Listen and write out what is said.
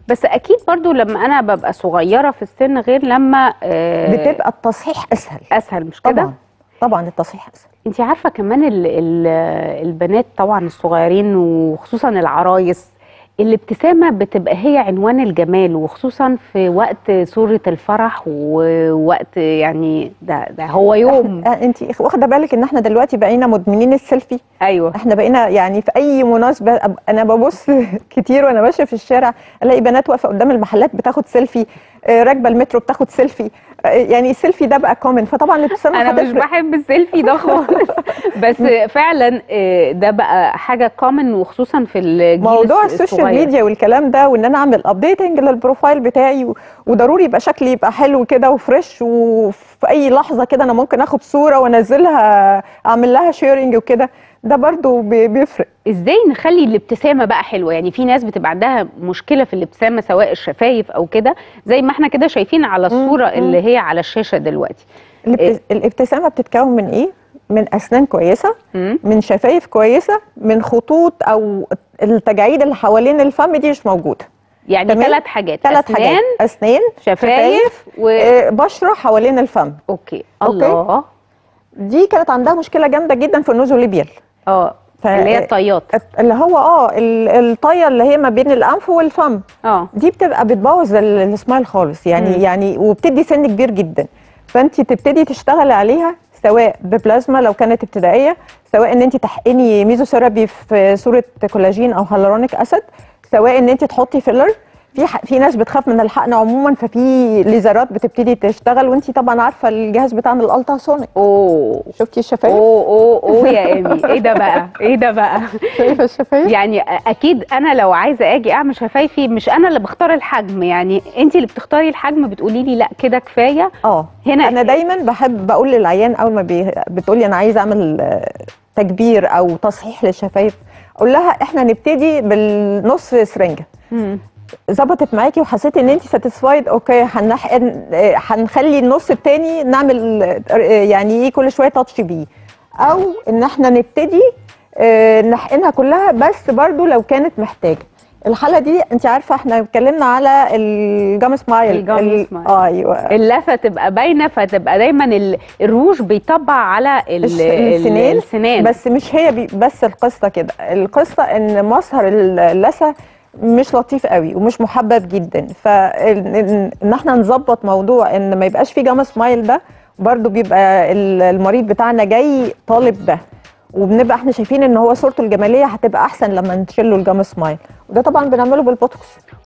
بس اكيد برضو لما انا ببقى صغيره في السن غير لما آه بتبقى التصحيح اسهل اسهل مش كده طبعا طبعا التصحيح اسهل انت عارفه كمان ال ال البنات طبعا الصغيرين وخصوصا العرايس الابتسامه بتبقى هي عنوان الجمال وخصوصا في وقت صوره الفرح ووقت يعني ده ده هو يوم انت واخده بالك ان احنا دلوقتي بقينا مدمنين السيلفي ايوه احنا بقينا يعني في اي مناسبه أب- انا ببص كتير وانا ماشيه في الشارع الاقي بنات واقفه قدام المحلات بتاخد سيلفي آه، راكبه المترو بتاخد سيلفي آه، يعني السيلفي ده بقى كومن فطبعا الابتسامه انا مش هتفرق. بحب السيلفي ده خالص بس فعلا آه، ده بقى حاجه كومن وخصوصا في الجيل موضوع الس- السوشيال الصغير. ميديا والكلام ده وان انا اعمل ابديتنج للبروفايل بتاعي و- وضروري يبقى شكلي يبقى حلو كده وفريش وفي اي لحظه كده انا ممكن اخد صوره وانزلها اعمل لها شيرنج وكده ده برضو بي- بيفرق ازاي نخلي الابتسامه بقى حلوه يعني في ناس بتبقى عندها مشكله في الابتسامه سواء الشفايف او كده زي ما احنا كده شايفين على الصوره مم. اللي هي على الشاشه دلوقتي الابت- الابتسامه بتتكون من ايه من اسنان كويسه مم. من شفايف كويسه من خطوط او التجاعيد اللي حوالين الفم دي مش موجوده يعني تمام. ثلاث حاجات ثلاث أسنان، حاجات اسنان شفايف و آه، بشره حوالين الفم اوكي أوكي. الله دي كانت عندها مشكله جامده جدا في النوزوليبيال اه ف- اللي هي الطيات اللي هو اه ال- الطيه اللي هي ما بين الانف والفم اه دي بتبقى بتبوظ ال- السمايل خالص يعني مم. يعني وبتدي سن كبير جدا فانت تبتدي تشتغلي عليها سواء ببلازما لو كانت ابتدائيه سواء ان انت تحقني ميزوثيرابي في صوره كولاجين او هيالورونيك اسيد سواء ان انت تحطي فيلر في ح- في ناس بتخاف من الحقن عموما ففي ليزرات بتبتدي تشتغل وانت طبعا عارفه الجهاز بتاعنا الالتراسونيك اوه شفتي الشفايف اوه اوه اوه يا ايمي ايه ده بقى ايه ده بقى شايفه الشفايف يعني اكيد انا لو عايزه اجي اعمل شفايفي مش انا اللي بختار الحجم يعني انت اللي بتختاري الحجم بتقولي لي لا كده كفايه اه هنا انا دايما بحب بقول للعيان اول ما بي... بتقولي انا عايزه اعمل آه، تكبير او تصحيح للشفايف اقول لها احنا نبتدي بالنص سرنجه مم. ظبطت معاكي وحسيتي ان انت ساتيسفايد اوكي هنحقن آه، هنخلي النص التاني نعمل آه، يعني ايه كل شويه تاتش بيه او ان احنا نبتدي آه، نحقنها كلها بس برضو لو كانت محتاجه الحاله دي انت عارفه احنا اتكلمنا على الجام سمايل الجام ال- سمايل. اه ايوه اللثه تبقى باينه فتبقى دايما ال- الروج بيطبع على ال- الس- ال- السنان السنان بس مش هي بي بس القصه كده القصه ان مظهر اللثه مش لطيف قوي ومش محبب جدا فان ان احنا نظبط موضوع ان ما يبقاش في جاما سمايل ده برضو بيبقى ال- المريض بتاعنا جاي طالب ده وبنبقى احنا شايفين ان هو صورته الجماليه هتبقى احسن لما نشيل له الجاما سمايل وده طبعا بنعمله بالبوتوكس